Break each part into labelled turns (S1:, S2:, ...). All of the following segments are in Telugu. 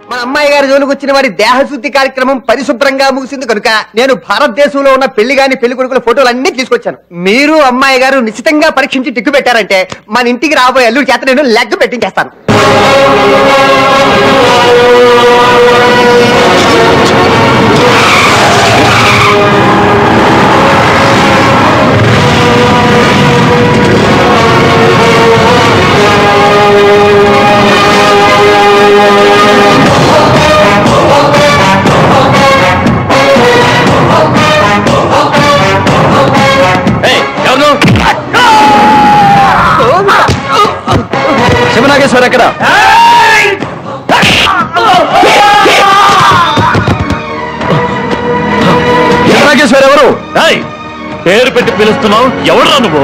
S1: మన అమ్మాయి గారి జోలికి వచ్చిన వారి దేహశుద్ధి కార్యక్రమం పరిశుభ్రంగా ముగిసింది కనుక నేను భారతదేశంలో ఉన్న పెళ్లి గాని పెళ్లి కొడుకుల ఫోటోలు అన్ని తీసుకొచ్చాను మీరు అమ్మాయి గారు నిశ్చితంగా పరీక్షించి టిక్కు పెట్టారంటే మన ఇంటికి రాబోయే అల్లుడి చేత నేను లెగ్ పెట్టించేస్తాను
S2: శివనాగేశ్వర్ ఎక్కడ శివనాగేశ్వర్ ఎవరు
S3: ఏయ్, పేరు పెట్టి పిలుస్తున్నావు ఎవరు నువ్వు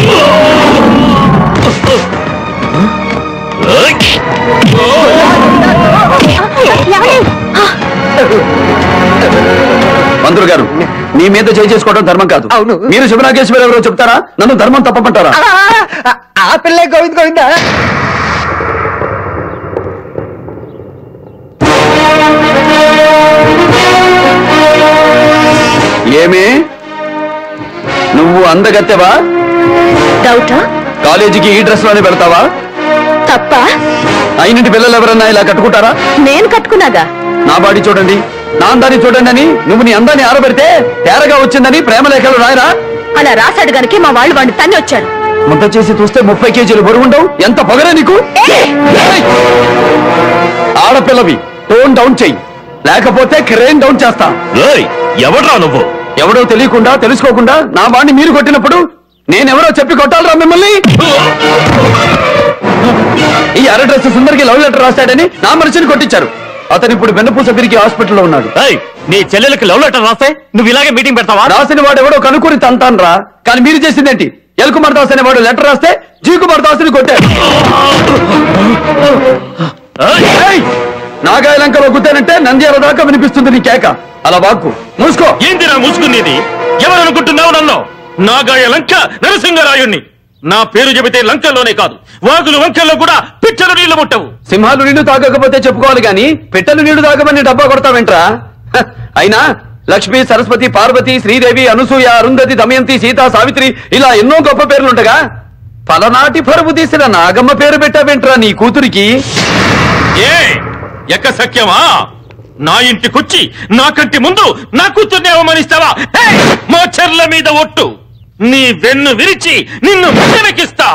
S3: ఏయ్,
S2: మంత్రులు గారు మీ మీద చేయి చేసుకోవడం ధర్మం కాదు
S1: అవును.
S2: మీరు శివనాగేశ్వర్ ఎవరో చెప్తారా నన్ను ధర్మం తప్పమంటారా
S1: ఆ, ఆ పిల్లే గోవింద్ గోవిందా
S2: ఏమి నువ్వు అందగత్తెవా
S4: డౌటా
S2: కాలేజీకి ఈ డ్రెస్ లోనే పెడతావా
S4: తప్ప
S2: అయినంటి పిల్లలు ఎవరన్నా ఇలా కట్టుకుంటారా
S4: నేను కట్టుకున్నాగా
S2: నా బాడీ చూడండి నా అందాన్ని చూడండి అని నువ్వు నీ అందాన్ని ఆరబెడితే తేరగా వచ్చిందని ప్రేమ లేఖలు రాయరా
S4: అలా రాసాడు గనికి మా వాళ్ళు వాడిని తన్ని వచ్చాడు
S2: ముద్ద చేసి చూస్తే ముప్పై కేజీలు బరువుండవు ఎంత పొగరే నీకు ఏయ్! ఆడపిల్లవి టోన్ డౌన్ చెయ్యి లేకపోతే క్రేన్ డౌన్ చేస్తా
S3: ఏయ్, ఎవడ్రా నువ్వు
S2: ఎవడో తెలియకుండా తెలుసుకోకుండా నా వాడిని మీరు కొట్టినప్పుడు నేనెవరో చెప్పి కొట్టాలరా మిమ్మల్ని ఈ అర డ్రెస్ సుందరికి లవ్ లెటర్ రాశాడని నా మనిషిని కొట్టించారు అతను ఇప్పుడు వెన్నపూస తిరిగి హాస్పిటల్లో ఉన్నాడు
S3: ఏయ్, నీ చెల్లెలకి లవ్ లెటర్ రాస్తే నువ్వు ఇలాగే మీటింగ్ పెడతావా
S2: రాసిన వాడు ఎవడో కనుక్కొని తంతాను రా కానీ మీరు చేసిందేంటి ఎల్ కుమార్ దాస్ అనే వాడు లెటర్ రాస్తే జీ కుమార్ దాస్ని కొట్టారు
S3: ఏయ్,
S2: ఏయ్! నాగాయలంకలో గుద్దానంటే నంద్యాల దాకా వినిపిస్తుంది నీ కేక అలా వాక్కు మూసుకో
S3: ఏందిరా మూసుకునేది ఎవరు అనుకుంటున్నావు నన్ను నాగాయ లంక నరసింహరాయుణ్ణి నా పేరు చెబితే లంకల్లోనే కాదు వాగులు వంకల్లో కూడా పిచ్చలు నీళ్లు ముట్టవు
S2: సింహాలు నీళ్లు తాగకపోతే చెప్పుకోవాలి గాని పెట్టెలు నీళ్లు తాగమని డబ్బా కొడతావేంట్రా హ, అయినా లక్ష్మి సరస్వతి పార్వతి శ్రీదేవి అనసూయ అరుంధతి దమయంతి సీత సావిత్రి ఇలా ఎన్నో గొప్ప పేర్లుండగా పలనాటి పరుపు తీసిన నాగమ్మ పేరు పెట్టావేంట్రా నీ కూతురికి
S3: ఏ ఎక్క సఖ్యమా నా ఇంటికొచ్చి నా కంటి ముందు నా కూతుర్ని అవమానిస్తావా ఏయ్, మా చెర్ల మీద ఒట్టు నీ వెన్ను విరిచి నిన్ను వెనకిస్తా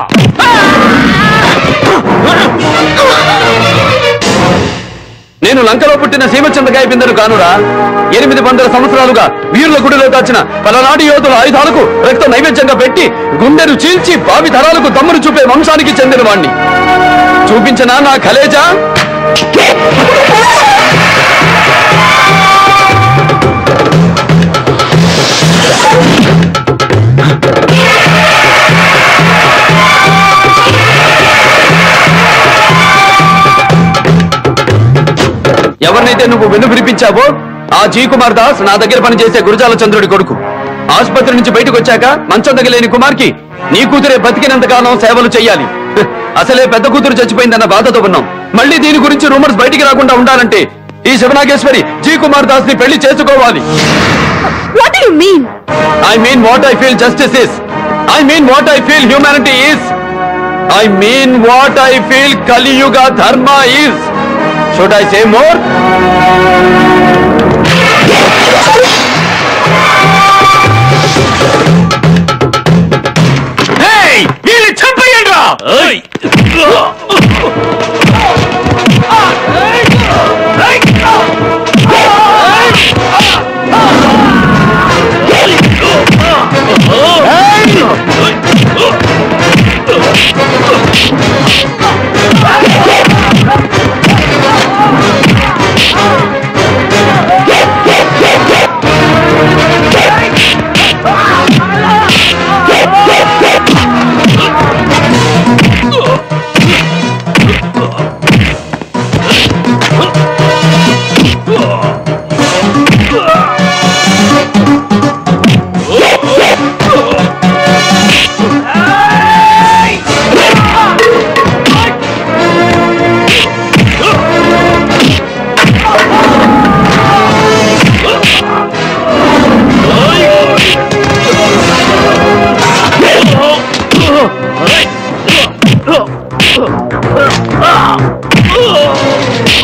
S2: నేను లంకలో పుట్టిన సీమచంద్రకాయ బిందెను కానురా ఎనిమిది వందల సంవత్సరాలుగా వీరుల గుడిలో దాచిన పలనాటి యోధుల ఆయుధాలకు రక్త నైవేద్యంగా పెట్టి గుండెను చీల్చి భావి తరాలకు దమ్మును చూపే వంశానికి చెందిన వాణ్ణి చూపించనా నా కలేజా ఎవరినైతే నువ్వు వెన్ను విరిపించావో ఆ జీ కుమార్ దాస్ నా దగ్గర పనిచేసే గురుజాల చంద్రుడి కొడుకు ఆసుపత్రి నుంచి బయటకు వచ్చాక మంచం తగలేని కుమార్కి నీ కూతురే బతికినంత కాలం సేవలు చెయ్యాలి హ్, అసలే పెద్ద కూతురు చచ్చిపోయిందన్న బాధతో ఉన్నాం మళ్ళీ దీని గురించి రూమర్స్ బయటికి రాకుండా ఉండాలంటే ఈ శివనాగేశ్వరి జీ కుమార్ దాస్ ని పెళ్లి చేసుకోవాలి
S4: what you mean
S2: I mean what I feel justice is I mean what I feel humanity is I mean what I feel Kaliyuga dharma is should I say more
S3: ఏయ్, వీళ్ళని చంపేయండ్రా! ఏయ్!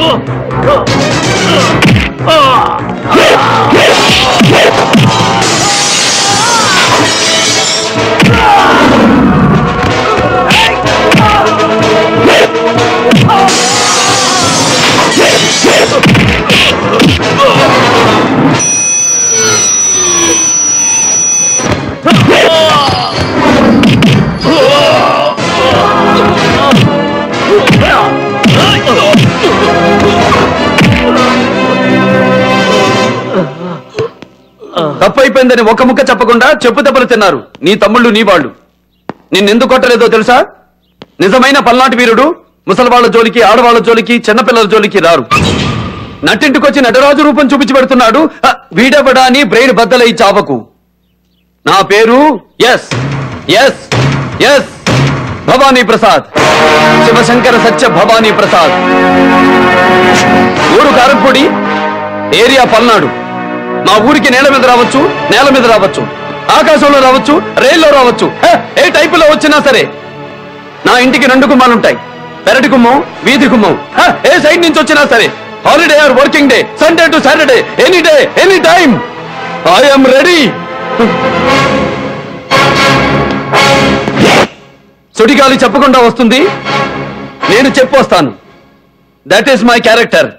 S2: తప్పైపోయిందని ఒక ముక్క చెప్పకుండా చెప్పు దెబ్బలు తిన్నారు నీ తమ్ముళ్ళు నీ వాళ్ళు నిన్నెందుకు కొట్టలేదో తెలుసా నిజమైన పల్నాటి వీరుడు ముసలివాళ్ల జోలికి ఆడవాళ్ల జోలికి చిన్నపిల్లల జోలికి రారు నట్టింటికొచ్చి నటరాజు రూపం చూపించి పెడుతున్నాడు హ, వీడెవడా అని బ్రెయిన్ బద్దలై చావకు నా పేరు S S S Bhavani Prasad Shivashankara Satya Bhavani Prasad ఊరు కారంపొడి ఏరియా పల్నాడు మా ఊరికి నేల మీద రావచ్చు నేల మీద రావచ్చు ఆకాశంలో రావచ్చు రైల్లో రావచ్చు హ, ఏ టైపులో వచ్చినా సరే నా ఇంటికి రెండు గుమ్మాలుంటాయి పెరటి గుమ్మం వీధి గుమ్మం హ, ఏ సైడ్ నుంచి వచ్చినా సరే holiday or working day Sunday to Saturday any day any time I'm ready సుడిగాలి చెప్పకుండా వస్తుంది నేను చెప్పొస్తాను దట్ ఈస్ మై క్యారెక్టర్